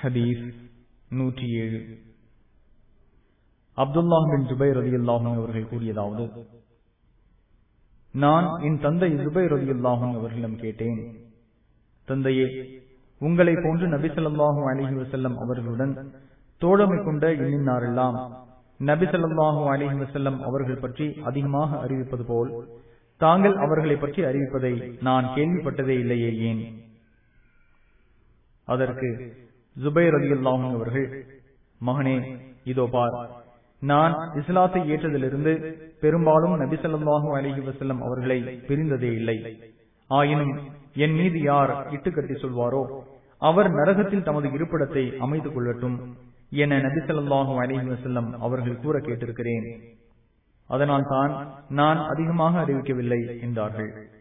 ஹதீஸ் நூற்றி ஏழு அப்துல்லாஹ் பின் ஜுபைர் ரதி அல்லாஹும் அவர்கள் கூறியதாவது நான் என் தந்தை ஜுபைர் ரதி அல்லாஹும் அவர்களிடம் கேட்டேன் தந்தையே உங்களை போன்று நபி ஸல்லல்லாஹு அலைஹி வஸல்லம் அவர்களுடன் தோழமை கொண்ட எண்ணினாரெல்லாம் நபி ஸல்லல்லாஹு அலைஹி வஸல்லம் அவர்கள் பற்றி அதிகமாக அறிவிப்பது போல் தாங்கள் அவர்களை பற்றி அறிவிப்பதை நான் கேள்விப்பட்டதே இல்லையே ஏன் அதற்கு ஜுபைர் அலி அல்லாஹும் அவர்கள் மகனே இதோ பார் நான் இஸ்லாத்தை ஏற்றதிலிருந்து பெரும்பாலும் நபி ஸல்லல்லாஹு அலைஹி வஸல்லம் அவர்களை பிரிந்ததே இல்லை ஆயினும் என் மீது யார் இட்டுக்கட்டி சொல்வாரோ அவர் நரகத்தில் தமது இருப்பிடத்தை அமைத்துக் கொள்ளட்டும் என நபி ஸல்லல்லாஹு அலைஹி வஸல்லம் அவர்கள் கூற கேட்டிருக்கிறேன் அதனால் தான் நான் அதிகமாக அறிவிக்கவில்லை என்றார்கள்